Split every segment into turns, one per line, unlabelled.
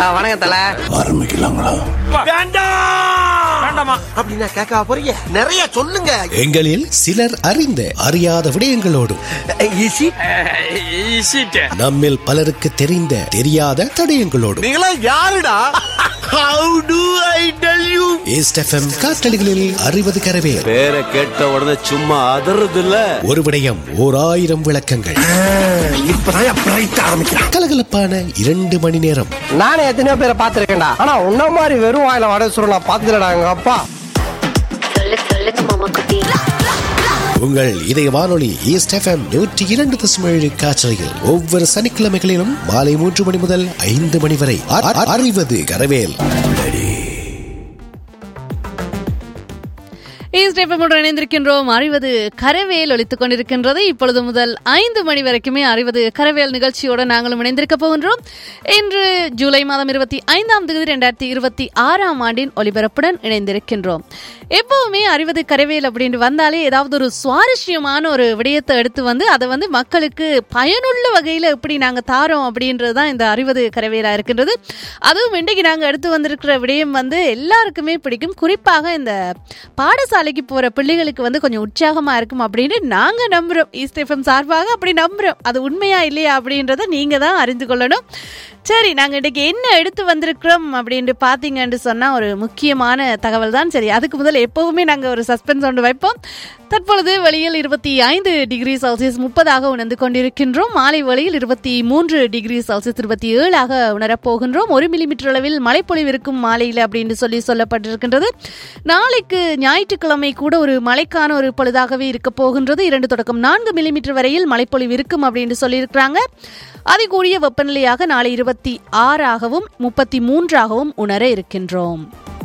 வணக்கம் தல
ஆரம்பிக்கலாங்களா
வேண்டாமா
அப்படின்னா கேட்க போறீங்க நிறைய சொல்லுங்க
எங்களில் சிலர் அறிந்த அறியாத விடயங்களோடும்
ஈசி
ஈசிட்டு
நம்மில் பலருக்கு தெரிந்த தெரியாத தடயங்களோடும்
நீங்களா யாருடா how do I tell you
East FM காற்றலிகளில் அறிவது கரவே
பேரை கேட்ட உடனே சும்மா அதறது இல்ல
ஒரு விடயம் ஓர் ஆயிரம் விளக்கங்கள்
இப்பதான் பிரைட் ஆரம்பிக்கிறான்
கலகலப்பான இரண்டு மணி நேரம்
நானே எத்தனையோ பேரை பார்த்திருக்கேன்டா ஆனா உன்ன மாதிரி வெறும் வாயில வடை சுருள் நான் பார்த்ததுலடா எங்க அப்பா
சொல்லு சொல்லுங்க மாமா குட்டி
உங்கள் இதய வானொலி ஈஸ்ட் எஃப்எம் நூற்றி இரண்டு தசம் ஏழு காற்றலையில் ஒவ்வொரு சனிக்கிழமைகளிலும் மாலை மூன்று மணி முதல் ஐந்து மணி வரை அ- அ- அறிவது கரவேல்
ஈஸ்ட் எஃப்எம்முடன் இணைந்திருக்கின்றோம் அறிவது கரவேல் ஒலித்துக் கொண்டிருக்கின்றது இப்பொழுது முதல் ஐந்து மணி வரைக்குமே அறிவது கரவேல் நிகழ்ச்சியோடு நாங்களும் இணைந்திருக்க போகின்றோம் இன்று ஜூலை மாதம் இருபத்தி ஐந்தாம் தேதி ரெண்டாயிரத்தி இருபத்தி ஆறாம் ஆண்டின் ஒலிபரப்புடன் இணைந்திருக்கின்றோம் எப்பவுமே அறிவது கரவேல் அப்படின்னு வந்தாலே ஏதாவது ஒரு சுவாரஸ்யமான ஒரு விடயத்தை எடுத்து வந்து அதை வந்து மக்களுக்கு பயனுள்ள வகையில் எப்படி நாங்கள் தாரோம் அப்படின்றது தான் இந்த அறிவது கரவேலா இருக்கின்றது அதுவும் இன்றைக்கு நாங்கள் எடுத்து வந்திருக்கிற விடயம் வந்து எல்லாருக்குமே பிடிக்கும் குறிப்பாக இந்த பாடசாலைக்கு போகிற பிள்ளைகளுக்கு வந்து கொஞ்சம் உற்சாகமாக இருக்கும் அப்படின்னு நாங்கள் நம்புகிறோம் ஈஸ்ட் எஃப்எம் சார்பாக அப்படி நம்புகிறோம் அது உண்மையா இல்லையா அப்படின்றத நீங்கள் தான் அறிந்து கொள்ளணும் சரி நாங்கள் இன்றைக்கி என்ன எடுத்து வந்திருக்கிறோம் அப்படின்ட்டு பார்த்தீங்கன்னு சொன்னால் ஒரு முக்கியமான தகவல் தான் சரி அதுக்கு முதல்ல எப்போவுமே நாங்கள் ஒரு சஸ்பென்ஸ் ஒன்று வைப்போம் தற்பொழுது வெளியில் இருபத்தி ஐந்து டிகிரி செல்சியஸ் முப்பதாக உணர்ந்து கொண்டிருக்கின்றோம் மாலை வெளியில் இருபத்தி மூன்று டிகிரி செல்சியஸ் இருபத்தி ஏழாக உணரப் போகின்றோம் ஒரு மில்லிமீட்டர் அளவில் மழைப்பொழிவு இருக்கும் மாலையில் அப்படின்னு சொல்லி சொல்லப்பட்டிருக்கின்றது நாளைக்கு ஞாயிற்றுக்கிழமை கூட ஒரு மழைக்கான ஒரு பொழுதாகவே இருக்க போகின்றது இரண்டு தொடக்கம் நான்கு மில்லிமீட்டர் வரையில் மழைப்பொழிவு இருக்கும் அப்படின்னு சொல்லியிருக்கிறாங்க அதிகூடிய வெப்பநிலையாக நாளை இருபத்தி ஆறாகவும் முப்பத்தி மூன்றாகவும் உணர இருக்கின்றோம்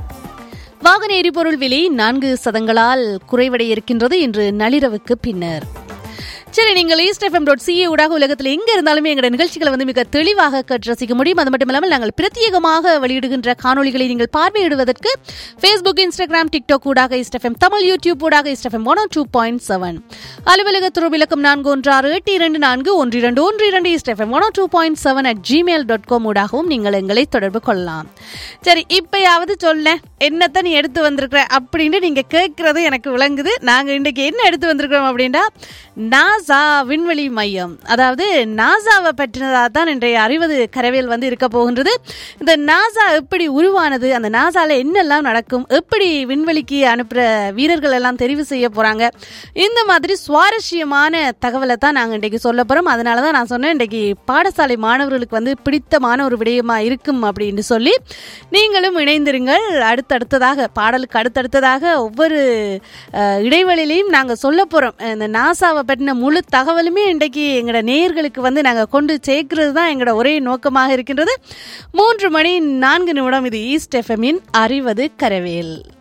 வாகன எரிபொருள் விலை நான்கு சதங்களால் குறைவடைய இருக்கின்றது இன்று நள்ளிரவுக்கு பின்னர் சரி நீங்கள் ஈஸ்ட் எஃப்எம் டாட் சிஏ ஊடாக உலகத்தில் எங்க இருந்தாலுமே எங்களோட நிகழ்ச்சிகளை வந்து மிக தெளிவாக கேட்டு ரசிக்க முடியும் அது மட்டும் இல்லாமல் நாங்கள் பிரத்யேகமாக வெளியிடுகின்ற காணொளிகளை நீங்கள் பார்வையிடுவதற்கு ஃபேஸ்புக் இன்ஸ்டாகிராம் டிக்டாக் ஊடாக ஈஸ்ட் எஃப்எம் தமிழ் யூடியூப் ஊடாக East FM one two point seven அலுவலக துறவிலக்கம் நான்கு ஒன்று ஆறு எட்டு இரண்டு நான்கு ஒன்று இரண்டு ஒன்று இரண்டு East FM one two point seven at Gmail dot com ஊடாகவும் நீங்கள் எங்களை தொடர்பு கொள்ளலாம் சரி இப்பயாவது சொல்ல என்னத்தை நீ எடுத்து வந்திருக்கிற அப்படின்னு நீங்க கேட்கறது எனக்கு விளங்குது நாங்க இன்றைக்கு என்ன எடுத்து வந்திருக்கிறோம் அப்படின்னா நாசா விண்வெளி மையம் அதாவது நாசாவை பற்றினதாக தான் இன்றைய அறிவது கரவேல் வந்து இருக்க போகின்றது இந்த நாசா எப்படி உருவானது அந்த நாசால என்னெல்லாம் நடக்கும் எப்படி விண்வெளிக்கு அனுப்புற வீரர்கள் எல்லாம் தெரிவு செய்ய போறாங்க இந்த மாதிரி சுவாரஸ்யமான தகவலை தான் நாங்கள் இன்றைக்கு சொல்ல போறோம் அதனால தான் நான் சொன்னேன் இன்றைக்கு பாடசாலை மாணவர்களுக்கு வந்து பிடித்தமான ஒரு விடயமா இருக்கும் அப்படின்னு சொல்லி நீங்களும் இணைந்திருங்கள் அடுத்தடுத்ததாக பாடலுக்கு அடுத்தடுத்ததாக ஒவ்வொரு அஹ், இடைவெளியிலையும் நாங்கள் சொல்ல போகிறோம் இந்த நாசாவை பற்றின முழு தகவலுமே இன்றைக்கு எங்களோட நேயர்களுக்கு வந்து நாங்கள் கொண்டு சேர்க்கிறது தான் எங்களோட ஒரே நோக்கமாக இருக்கின்றது மூன்று மணி நான்கு நிமிடம் இது ஈஸ்ட் எஃப்எம்மின் அறிவது கரவேல்